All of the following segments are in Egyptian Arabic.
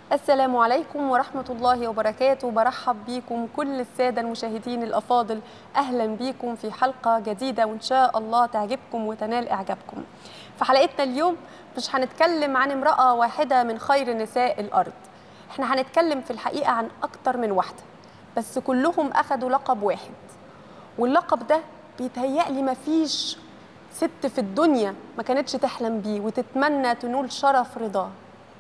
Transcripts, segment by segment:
السلام عليكم ورحمة الله وبركاته برحب بيكم كل السادة المشاهدين الأفاضل أهلا بيكم في حلقة جديدة وإن شاء الله تعجبكم وتنال إعجابكم في حلقتنا اليوم مش هنتكلم عن امرأة واحدة من خير نساء الأرض احنا هنتكلم في الحقيقة عن أكتر من واحدة بس كلهم أخدوا لقب واحد واللقب ده بيتهيألي مفيش ست في الدنيا ما كانتش تحلم بيه وتتمنى تنول شرف رضاه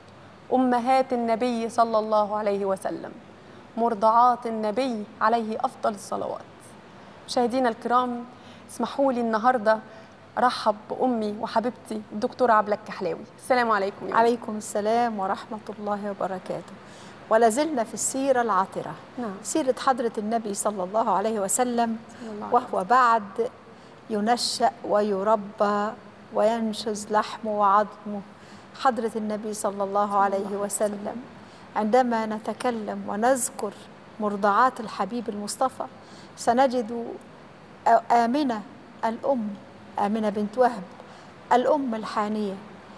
امهات النبي صلى الله عليه وسلم مرضعات النبي عليه افضل الصلوات مشاهدينا الكرام اسمحوا لي النهارده ارحب بامي وحبيبتي الدكتوره عبله الكحلاوي السلام عليكم يا عليكم السلام ورحمة الله وبركاته ولا زلنا في السيرة العطرة نعم سيرة حضرة النبي صلى الله عليه وسلم صلى الله عليه وهو بعد ينشأ ويربى وينشز لحمه وعظمه حضرة النبي صلى الله عليه وسلم عندما نتكلم ونذكر مرضعات الحبيب المصطفى سنجد آمنة الأم آمنة بنت وهب الأم الحانية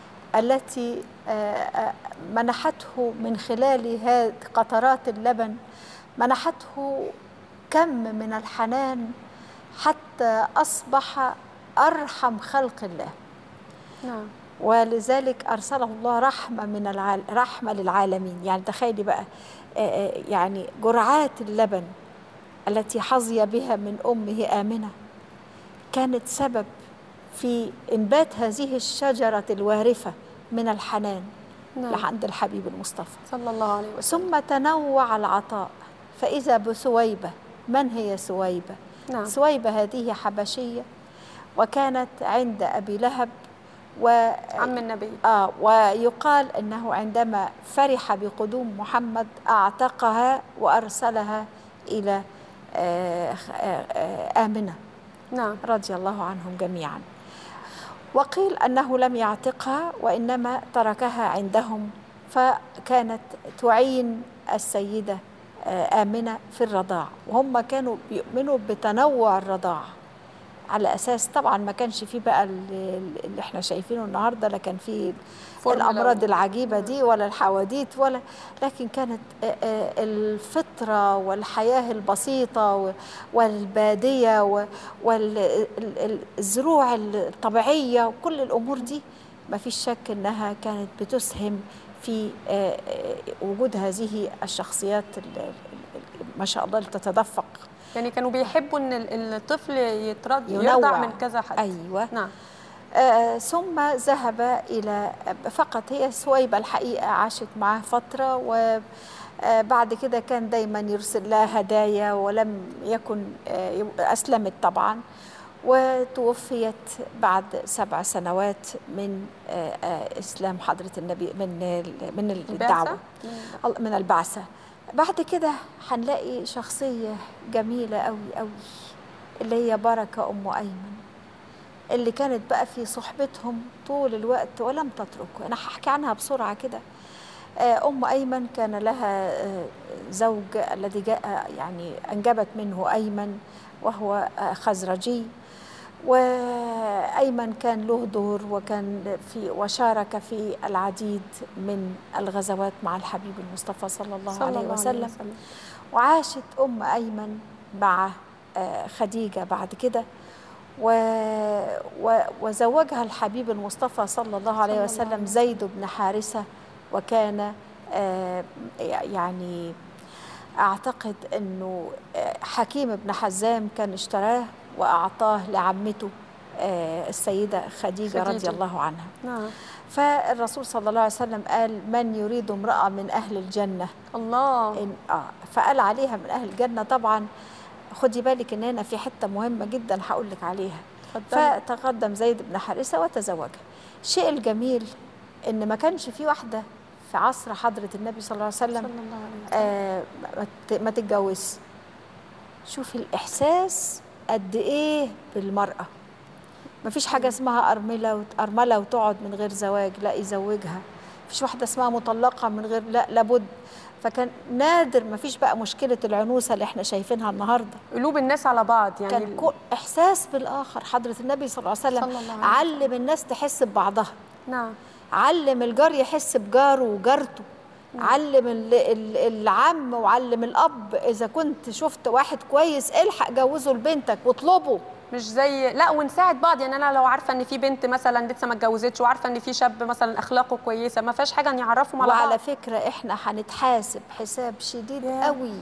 التي آه، آه، منحته من خلال هذه قطرات اللبن منحته كم من الحنان حتى أصبح أرحم خلق الله نعم ولذلك أرسله الله رحمة من العال... رحمة للعالمين يعني تخيلي بقى آه، آه، يعني جرعات اللبن التي حظي بها من أمه آمنة كانت سبب في إنبات هذه الشجرة الوارفة من الحنان نعم عند الحبيب المصطفى صلى الله عليه وسلم ثم تنوع العطاء فإذا بسويبة من هي سويبة؟ نعم سويبة هذه حبشية وكانت عند أبي لهب و عم النبي آه ويقال أنه عندما فرح بقدوم محمد أعتقها وأرسلها إلى آه، آه، آه، آمنة نعم رضي الله عنهم جميعا وقيل أنه لم يعتقها وإنما تركها عندهم فكانت تعين السيدة آه، آمنة في الرضاع وهم كانوا بيؤمنوا بتنوع الرضاعة على أساس طبعا ما كانش فيه بقى اللي اللي احنا شايفينه النهارده لا كان فيه فورمولا الأمراض واحد. العجيبة دي ولا الحواديت ولا لكن كانت آه، آه، الفطرة والحياة البسيطة و- والبادية والزروع الطبيعية وكل الأمور دي ما فيش شك إنها كانت بتسهم في آه، آه، وجود هذه الشخصيات ال- ال- ال- ما شاء الله اللي تتدفق يعني كانوا بيحبوا ان ال- الطفل يترد ينوع. يرضع من كذا حد أيوة نعم آه، ثم ذهب إلى فقط هي سويبة الحقيقة عاشت معاه فترة وبعد كده كان دايما يرسل لها هدايا ولم يكن آه، أسلمت طبعا وتوفيت بعد سبع سنوات من آه، آه، إسلام حضرة النبي من ال- من الدعوة البعثة؟ من البعثة بعد كده هنلاقي شخصية جميلة قوي قوي اللي هي بركة أم أيمن اللي كانت بقى في صحبتهم طول الوقت ولم تتركه أنا هحكي عنها بسرعة كده آه، أم أيمن كان لها آه، زوج الذي جاء يعني أنجبت منه أيمن وهو آه، خزرجي وأيمن كان له دور وكان في وشارك في العديد من الغزوات مع الحبيب المصطفى صلى الله صلى عليه الله وسلم وعاشت أم أيمن مع آه، خديجة بعد كده و... و... وزوجها الحبيب المصطفى صلى الله عليه صلى الله وسلم عليه زيد بن حارثة وكان آه، يعني أعتقد أنه آه، حكيم بن حزام كان اشتراه وأعطاه لعمته آه، السيدة خديجة, رضي خديجة. الله عنها نعم فالرسول صلى الله عليه وسلم قال من يريد امرأة من أهل الجنة الله إن آه فقال عليها من أهل الجنة طبعا خدي بالك إن هنا في حتة مهمة جدا هقول لك عليها اتفضلي. فتقدم زيد بن حارثة وتزوجها الشيء الجميل إن ما كانش في واحدة في عصر حضرة النبي صلى الله عليه صلى وسلم الله عليه وسلم آه ما ت- ما تتجوز شوفي الإحساس قد إيه بالمرأة ما فيش حاجة اسمها أرملة وت- أرملة وتقعد من غير زواج لا يزوجها فيش واحدة اسمها مطلقة من غير لا لابد فكان نادر ما فيش بقى مشكلة العنوسة اللي احنا شايفينها النهاردة قلوب الناس على بعض يعني كان كو إحساس بالآخر حضرة النبي صلى الله عليه وسلم صلى الله عليه علم الناس تحس ببعضها نعم علم الجار يحس بجاره وجارته علم ال- ال- العم وعلم الاب اذا كنت شفت واحد كويس الحق جوزه لبنتك واطلبه مش زي لا ونساعد بعض يعني انا لو عارفه ان في بنت مثلا لسه ما اتجوزتش وعارفه ان في شاب مثلا اخلاقه كويسه ما فيهاش حاجه نعرفهم على وعلى بعض فكره احنا هنتحاسب حساب شديد ياه. قوي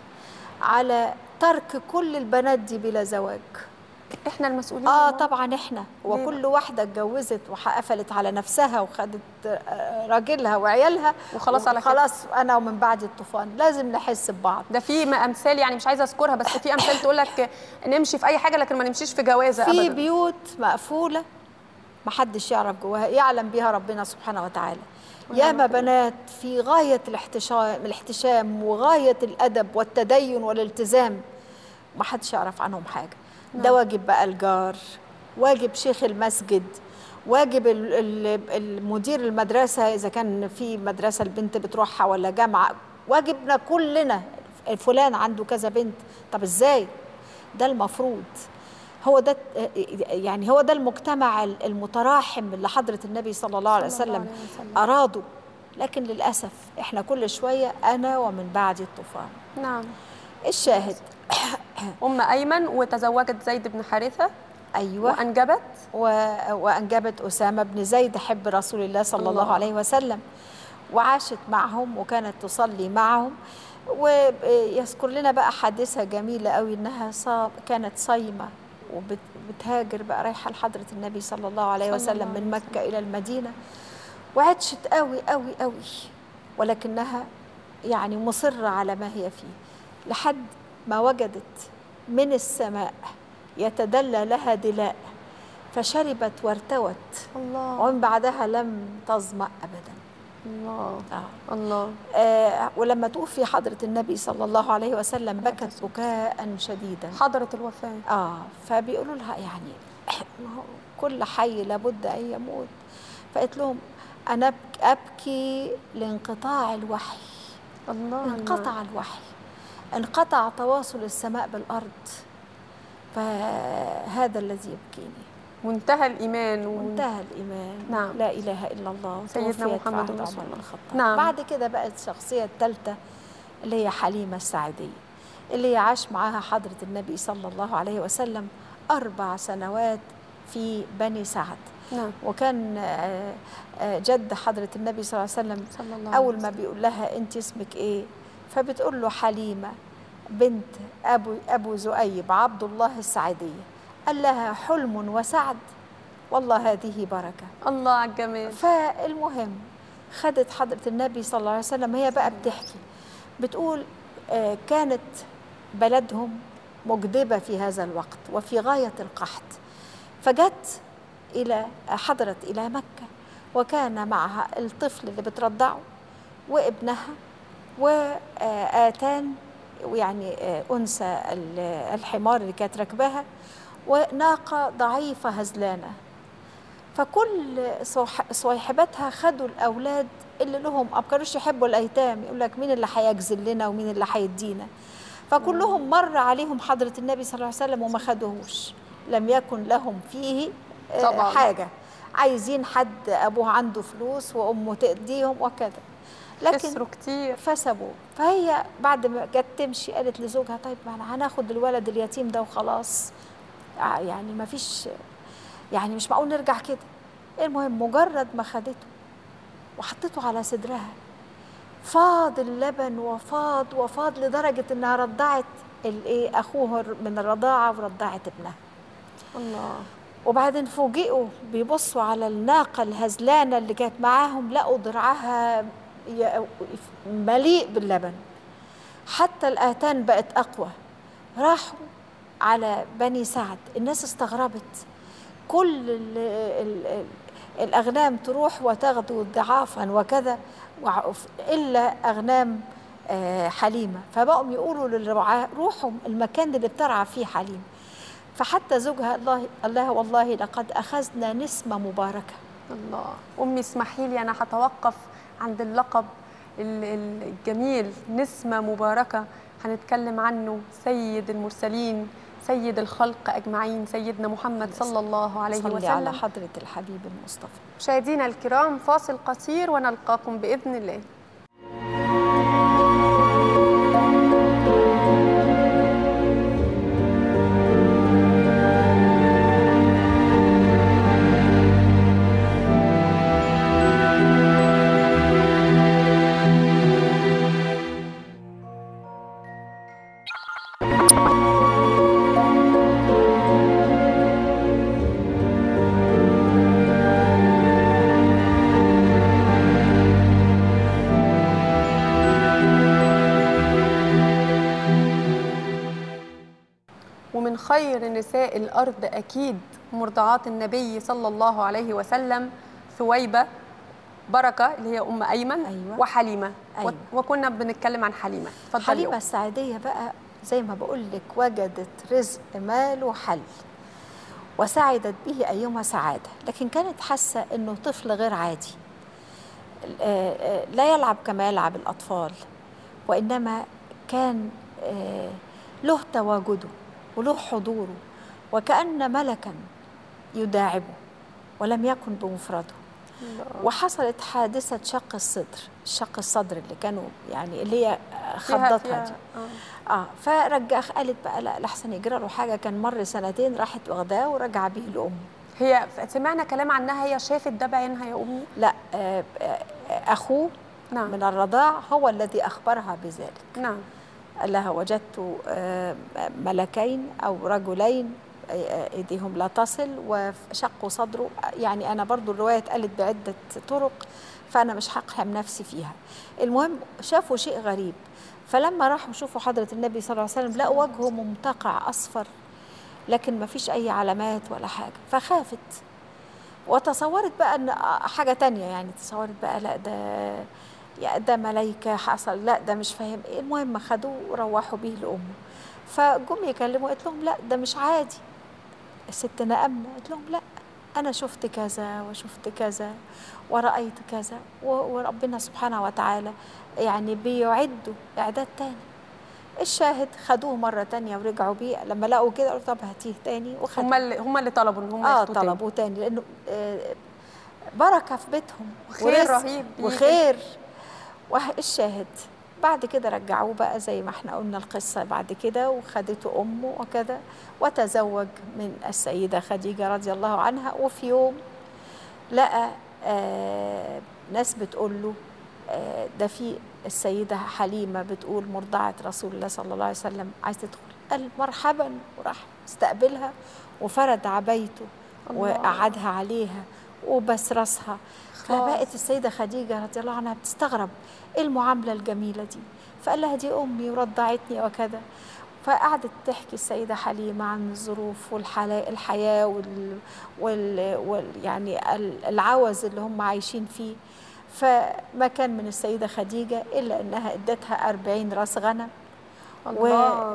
على ترك كل البنات دي بلا زواج احنا المسؤولين اه يا ماما. طبعا احنا ليه وكل واحده اتجوزت وقفلت على نفسها وخدت آه، راجلها وعيالها وخلاص على كده. خلاص انا ومن بعد الطوفان لازم نحس ببعض ده في م- امثال يعني مش عايزه اذكرها بس في امثال تقول لك نمشي في اي حاجه لكن ما نمشيش في جوازه في ابدا بيوت مقفوله محدش يعرف جواها يعلم بيها ربنا سبحانه وتعالى ياما بنات في غاية الاحتشام, الاحتشام وغاية الأدب والتدين والالتزام محدش يعرف عنهم حاجة ده واجب بقى الجار واجب شيخ المسجد واجب ال- ال- المدير المدرسة إذا كان في مدرسة البنت بتروحها ولا جامعة واجبنا كلنا فلان عنده كذا بنت طب إزاي ده المفروض هو ده يعني هو ده المجتمع المتراحم اللي حضرة النبي صلى الله عليه صلى الله وسلم عليه وسلم. أرادوا لكن للأسف إحنا كل شوية أنا ومن بعد الطوفان نعم الشاهد ام ايمن وتزوجت زيد بن حارثه أيوة وانجبت و- وأنجبت أسامة بن زيد حب رسول الله صلى الله, الله. عليه وسلم وعاشت معهم وكانت تصلي معهم ويذكر لنا بقى حادثة جميلة قوي إنها صا- كانت صايمة وبتهاجر بقى رايحة لحضرة النبي صلى الله عليه صلى وسلم الله من عليه مكة إلى المدينة وعطشت قوي قوي قوي ولكنها يعني مصرة على ما هي فيه لحد ما وجدت من السماء يتدلى لها دلاء فشربت وارتوت الله ومن بعدها لم تظمأ أبدا الله آه. الله آه ولما توفي حضرة النبي صلى الله عليه وسلم بكت بكاء شديدا حضرة الوفاة اه فبيقولوا لها يعني ما هو كل حي لابد ان يموت فقالت لهم انا أبك- ابكي لانقطاع الوحي الله انقطع الوحي انقطع تواصل السماء بالارض فهذا الذي يبكيني منتهى الإيمان و... منتهى الايمان نعم. لا اله الا الله سيدنا توفيت في محمد عهد رسول عمر الله. بن الخطاب نعم. بعد كده بقت الشخصيه الثالثه اللي هي حليمه السعديه اللي عاش معاها حضره النبي صلى الله عليه وسلم اربع سنوات في بني سعد نعم وكان آه، آه، جد حضره النبي صلى الله عليه وسلم صلى الله عليه أول ما وسلم. بيقول لها أنت اسمك إيه؟ فبتقول له حليمة بنت أبو أبو زؤيب عبد الله السعدية قال لها حلم وسعد والله هذه بركة الله على الجمال فالمهم خدت حضرة النبي صلى الله عليه وسلم هي بقى بتحكي بتقول آه، كانت بلدهم مجدبة في هذا الوقت وفي غاية القحط فجت إلى حضرت إلى مكة وكان معها الطفل اللي بترضعه وابنها وآتان يعني آه، أنثى ال- الحمار اللي كانت راكباها وناقة ضعيفة هزلانة فكل صح- صاحباتها خدوا الأولاد اللي لهم ما كانوش يحبوا الأيتام يقول لك مين اللي هيجزل لنا ومين اللي هيدينا فكلهم مر عليهم حضرة النبي صلى الله عليه وسلم وما خدوهوش لم يكن لهم فيه آه، طبعاً. حاجة عايزين حد أبوه عنده فلوس وأمه تأديهم وكذا لكن كسروا كتير فسبوا فهي بعد ما جت تمشي قالت لزوجها طيب ما انا هناخد الولد اليتيم ده وخلاص ع- يعني ما فيش يعني مش معقول نرجع كده المهم مجرد ما خدته وحطيته على صدرها فاض اللبن وفاض وفاض لدرجة انها رضعت الايه اخوه من الرضاعة ورضعت ابنها الله وبعدين فوجئوا بيبصوا على الناقة الهزلانة اللي كانت معاهم لقوا ضرعها ي- مليء باللبن حتى الآتان بقت أقوى راحوا على بني سعد الناس استغربت كل ال ال ال الأغنام تروح وتغدو ضعافا وكذا وع- إلا أغنام آه، حليمة فبقوا يقولوا للرعاة روحوا المكان اللي بترعى فيه حليمة فحتى زوجها الله الله والله لقد أخذنا نسمة مباركة الله أمي اسمحي لي أنا هتوقف عند اللقب ال- ال- الجميل نسمة مباركة هنتكلم عنه سيد المرسلين سيد الخلق أجمعين سيدنا محمد صلى الله عليه صلي على وسلم حضرة الحبيب المصطفى مشاهدينا الكرام فاصل قصير ونلقاكم بإذن الله خير نساء الأرض أكيد مرضعات النبي صلى الله عليه وسلم ثويبة بركة اللي هي أم أيمن أيوة. وحليمة أيوة. وكنا بنتكلم عن حليمة اتفضلي حليمة أم. السعيدية بقى زي ما بقول لك وجدت رزق مال وحل وسعدت به أيما سعادة لكن كانت حاسة أنه طفل غير عادي آه، آه، لا يلعب كما يلعب الأطفال وإنما كان آه، له تواجده وله حضوره وكأن ملكا يداعبه ولم يكن بمفرده وحصلت حادثة شق الصدر شق الصدر اللي كانوا يعني اللي هي فيها- خضتها فيها- دي آه. اه فرجع قالت بقى لا لحسن يجرى له حاجه كان مر سنتين راحت واخداه ورجع به لامه هي سمعنا كلام عنها هي شافت ده بعينها يا أمي لا آه آه اخوه نعم من الرضاع هو الذي اخبرها بذلك نعم قال لها وجدت آه ملكين او رجلين آه، آه، ايديهم لا تصل وشقوا صدره يعني انا برضو الروايه اتقالت بعده طرق فانا مش هقحم نفسي فيها المهم شافوا شيء غريب فلما راحوا يشوفوا حضره النبي صلى الله عليه وسلم لقوا وجهه ممتقع اصفر لكن ما فيش اي علامات ولا حاجه فخافت وتصورت بقى ان حاجه تانية يعني تصورت بقى لا ده يا ده ملايكه حصل لا ده مش فاهم ايه المهم خدوه وروحوا بيه لامه فجم يكلموا قالت لهم لا ده مش عادي الست نأمنة قالت لهم لا أنا شفت كذا وشفت كذا ورأيت كذا و- وربنا سبحانه وتعالى يعني بيعدوا إعداد تاني الشاهد خدوه مرة تانية ورجعوا بيه لما لقوا كده قالوا طب هاتيه تاني وخدوه هم اللي هم اللي طلبوا ان هم اه ياخدوه تاني. طلبوا تاني لأنه آه بركة في بيتهم وخير ورزق رهيب بيجي. وخير والشاهد بعد كده رجعوه بقى زي ما احنا قلنا القصة بعد كده وخدته أمه وكذا وتزوج من السيدة خديجة رضي الله عنها وفي يوم لقى آه ناس بتقول له آه ده في السيدة حليمة بتقول مرضعة رسول الله صلى الله عليه وسلم عايز تدخل قال مرحبا وراح استقبلها وفرد عبيته الله. وقعدها عليها وبس راسها فبقت السيدة خديجة رضي الله عنها بتستغرب ايه المعاملة الجميلة دي فقال لها دي أمي ورضعتني وكذا فقعدت تحكي السيدة حليمة عن الظروف والحياة الحياة وال, وال, وال يعني ال- العوز اللي هم عايشين فيه فما كان من السيدة خديجة إلا أنها ادتها أربعين راس غنم الله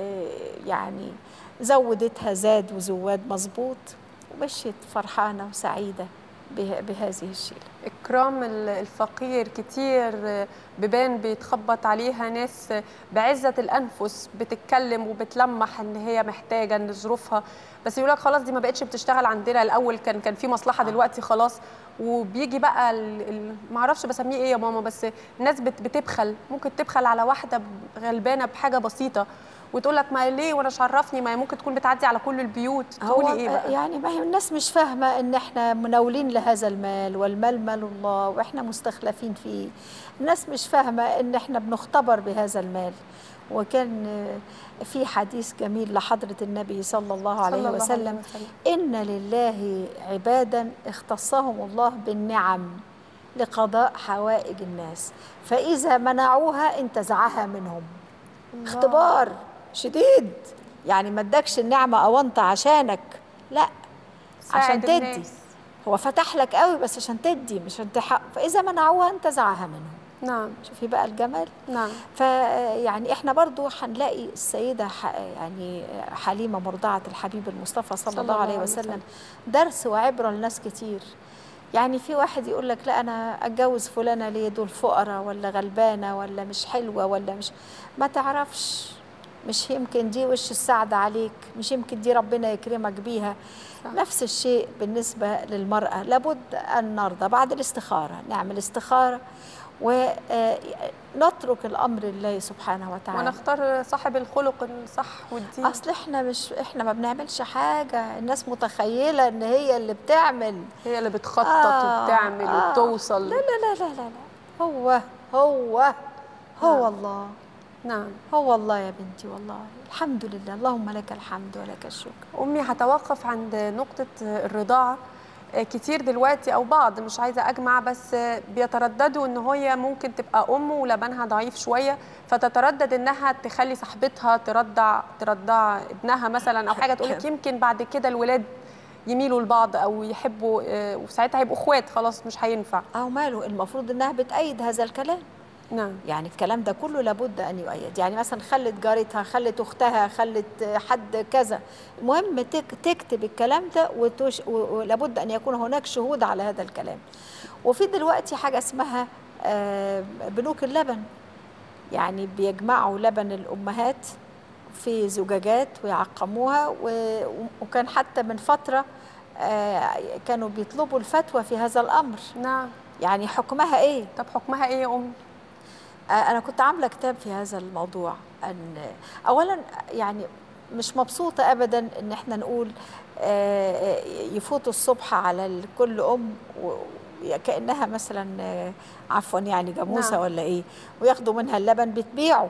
ويعني زودتها زاد وزواد مظبوط ومشيت فرحانة وسعيدة به- بهذه الشيلة إكرام ال- الفقير كتير بيبان بيتخبط عليها ناس بعزة الأنفس بتتكلم وبتلمح إن هي محتاجة إن ظروفها بس يقول لك خلاص دي ما بقتش بتشتغل عندنا الأول كان كان في مصلحة دلوقتي خلاص وبيجي بقى ال- ال- ما اعرفش بسميه ايه يا ماما بس الناس بت- بتبخل ممكن تبخل على واحده غلبانه بحاجه بسيطه وتقول لك ما ليه وانا مش عرفني ما هي ممكن تكون بتعدي على كل البيوت تقولي ايه بقى يعني ما هي الناس مش فاهمة ان احنا مناولين لهذا المال والمال مال الله واحنا مستخلفين فيه الناس مش فاهمة ان احنا بنختبر بهذا المال وكان آه، في حديث جميل لحضرة النبي صلى الله عليه صلى الله وسلم وسلم. إن لله عبادا اختصهم الله بالنعم لقضاء حوائج الناس فإذا منعوها انتزعها منهم الله. اختبار شديد يعني ما ادكش النعمة أو أنت عشانك لا عشان ساعد تدي الناس. هو فتح لك قوي بس عشان تدي مش عشان تحق فإذا منعوها انتزعها منهم نعم شوفي بقى الجمال نعم فيعني احنا برضو هنلاقي السيدة ح- يعني حليمة مرضعة الحبيب المصطفى صلى, صلى الله عليه الله عليه وسلم وسلم. درس وعبرة لناس كتير يعني في واحد يقول لك لا انا اتجوز فلانة ليه دول فقراء ولا غلبانة ولا مش حلوة ولا مش ما تعرفش مش يمكن دي وش السعد عليك مش يمكن دي ربنا يكرمك بيها صح. نفس الشيء بالنسبة للمرأة لابد أن نرضى بعد الاستخارة نعمل استخارة ونترك الأمر لله سبحانه وتعالى ونختار صاحب الخلق الصح والدين اصل احنا مش احنا ما بنعملش حاجه الناس متخيله ان هي اللي بتعمل هي اللي بتخطط آه، وبتعمل آه. وبتوصل لا لا لا لا لا, لا. هو هو هو نعم. الله نعم هو الله يا بنتي والله الحمد لله اللهم لك الحمد ولك الشكر أمي هتوقف عند نقطة الرضاعة آه، كتير دلوقتي او بعض مش عايزه اجمع بس آه، بيترددوا ان هي ممكن تبقى ام ولبنها ضعيف شويه فتتردد انها تخلي صاحبتها ترضع ترضع ابنها مثلا او حاجه تقول لك يمكن بعد كده الولاد يميلوا لبعض او يحبوا آه، وساعتها هيبقوا اخوات خلاص مش هينفع أو ماله المفروض إنها بتأيد هذا الكلام نعم يعني الكلام ده كله لابد ان يؤيد يعني مثلا خلت جارتها خلت اختها خلت حد كذا المهم تك- تكتب الكلام ده وتش... و- ولابد ان يكون هناك شهود على هذا الكلام وفي دلوقتي حاجه اسمها آه، بنوك اللبن يعني بيجمعوا لبن الامهات في زجاجات ويعقموها و... وكان حتى من فتره آه، كانوا بيطلبوا الفتوى في هذا الامر نعم يعني حكمها ايه طب حكمها ايه يا ام آه، أنا كنت عاملة كتاب في هذا الموضوع أن أولا يعني مش مبسوطة أبدا إن إحنا نقول آه، يفوتوا الصبح على ال- كل أم و- كأنها مثلا آه، عفوا يعني جاموسة نعم. ولا إيه وياخدوا منها اللبن بتبيعه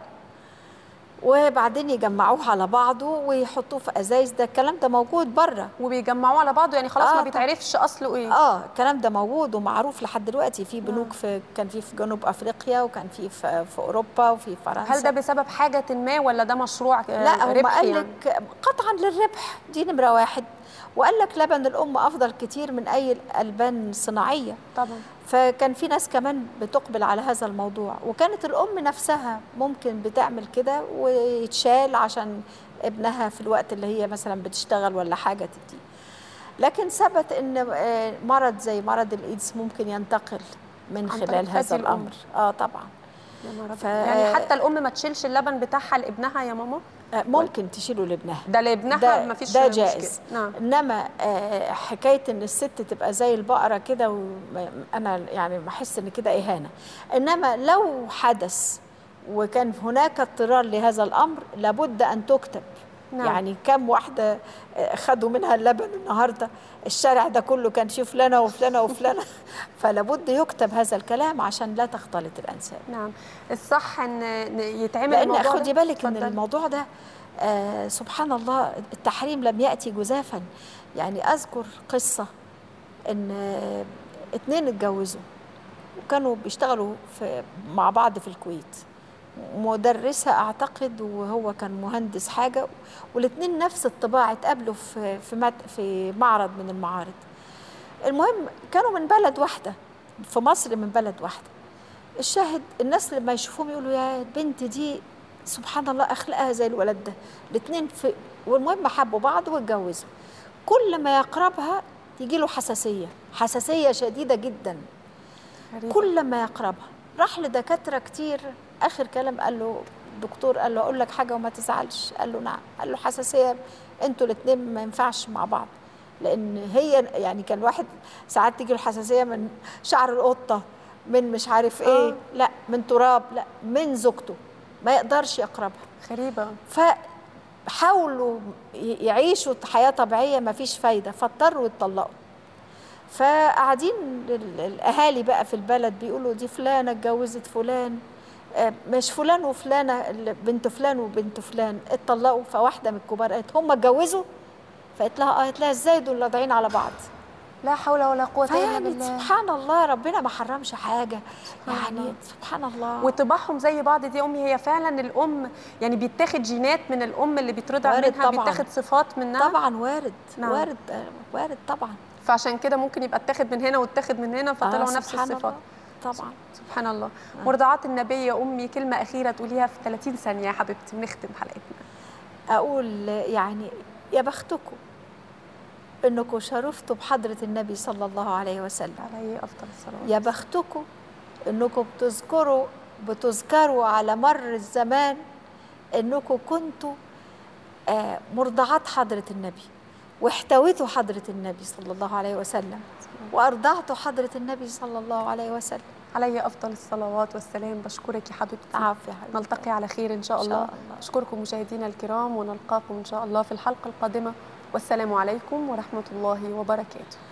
وبعدين يجمعوه على بعضه ويحطوه في ازايز ده الكلام ده موجود بره وبيجمعوه على بعضه يعني خلاص آه، ما طب- بيتعرفش اصله ايه اه الكلام ده موجود ومعروف لحد دلوقتي في نعم. بنوك في كان في في جنوب افريقيا وكان في في, في اوروبا وفي فرنسا هل ده بسبب حاجه ما ولا ده مشروع آه، لا هم ربحي قال يعني؟ لك قطعا للربح دي نمره واحد وقال لك لبن الام افضل كتير من اي البان صناعيه طبعا فكان في ناس كمان بتقبل على هذا الموضوع وكانت الام نفسها ممكن بتعمل كده ويتشال عشان ابنها في الوقت اللي هي مثلا بتشتغل ولا حاجه تدي لكن ثبت ان آه، مرض زي مرض الايدز ممكن ينتقل من عن طريق خلال فتي هذا الأم. الامر اه طبعا يا نهار أبيض. ف- يعني حتى الام ما تشيلش اللبن بتاعها لابنها يا ماما آه، ممكن تشيله لابنها ده لابنها ده- ما فيش ده مشكلة. جائز. نعم انما آه، حكايه ان الست تبقى زي البقره كده و- انا يعني بحس ان كده اهانه انما لو حدث وكان هناك اضطرار لهذا الامر لابد ان تكتب نعم. يعني كم واحده آه، خدوا منها اللبن النهارده الشارع ده كله كان فيه فلانه وفلانه وفلانه فلابد يكتب هذا الكلام عشان لا تختلط الانساب نعم الصح ان إن يتعمل لان الموضوع ده خدي بالك ان اتفضلي. الموضوع ده آه سبحان الله التحريم لم ياتي جزافا يعني اذكر قصه ان آه اتنين اتجوزوا وكانوا بيشتغلوا في مع بعض في الكويت مدرسة أعتقد وهو كان مهندس حاجة والاتنين نفس الطباع اتقابلوا في في مت- في معرض من المعارض المهم كانوا من بلد واحدة في مصر من بلد واحدة الشاهد الناس لما يشوفوهم يقولوا يا البنت دي سبحان الله اخلاقها زي الولد ده الاثنين في والمهم حبوا بعض واتجوزوا كل ما يقربها يجي له حساسيه حساسيه شديده جدا غريبة. كل ما يقربها راح لدكاتره كتير اخر كلام قال له الدكتور قال له اقول لك حاجه وما تزعلش قال له نعم قال له حساسيه انتوا الاثنين ما ينفعش مع بعض لان هي يعني كان واحد ساعات تيجي له حساسيه من شعر القطه من مش عارف ايه آه. لا من تراب لا من زوجته ما يقدرش يقربها غريبة فحاولوا ي- يعيشوا حياة طبيعية ما فيش فايدة فاضطروا يتطلقوا فقاعدين ال- الأهالي بقى في البلد بيقولوا دي فلانة اتجوزت فلان آه، مش فلان وفلانة ال- بنت فلان وبنت فلان اتطلقوا فواحدة من الكبار قالت هم اتجوزوا فقالت لها اه قالت لها ازاي دول لاضعين على بعض لا حول ولا قوة إلا فيعني بالله سبحان الله ربنا ما حرمش حاجة سبحان يعني الله. سبحان الله وطباعهم زي بعض دي امي هي فعلا الام يعني بيتاخد جينات من الام اللي بيترضع وارد منها طبعاً. بيتاخد صفات منها طبعا وارد نعم. وارد آه، وارد طبعا فعشان كده ممكن يبقى اتاخد من هنا واتاخد من هنا فطلعوا آه، نفس سبحان الصفات الله. طبعا سبحان الله مرضعات النبي يا امي كلمه اخيره تقوليها في 30 ثانيه يا حبيبتي ونختم حلقتنا اقول يعني يا بختكم انكم شرفتوا بحضره النبي صلى الله عليه وسلم عليه افضل الصلوات يا بختكم انكم بتذكروا بتذكروا على مر الزمان انكم كنتوا آه، مرضعات حضره النبي واحتويتوا حضره النبي صلى الله عليه وسلم وارضعتوا حضره النبي صلى الله عليه وسلم عليه افضل الصلوات والسلام بشكرك يا حبيبتي عافيه يا حبيبتي. نلتقي على خير ان شاء إن شاء الله الله. اشكركم مشاهدينا الكرام ونلقاكم ان شاء الله في الحلقه القادمه والسلام عليكم ورحمه الله وبركاته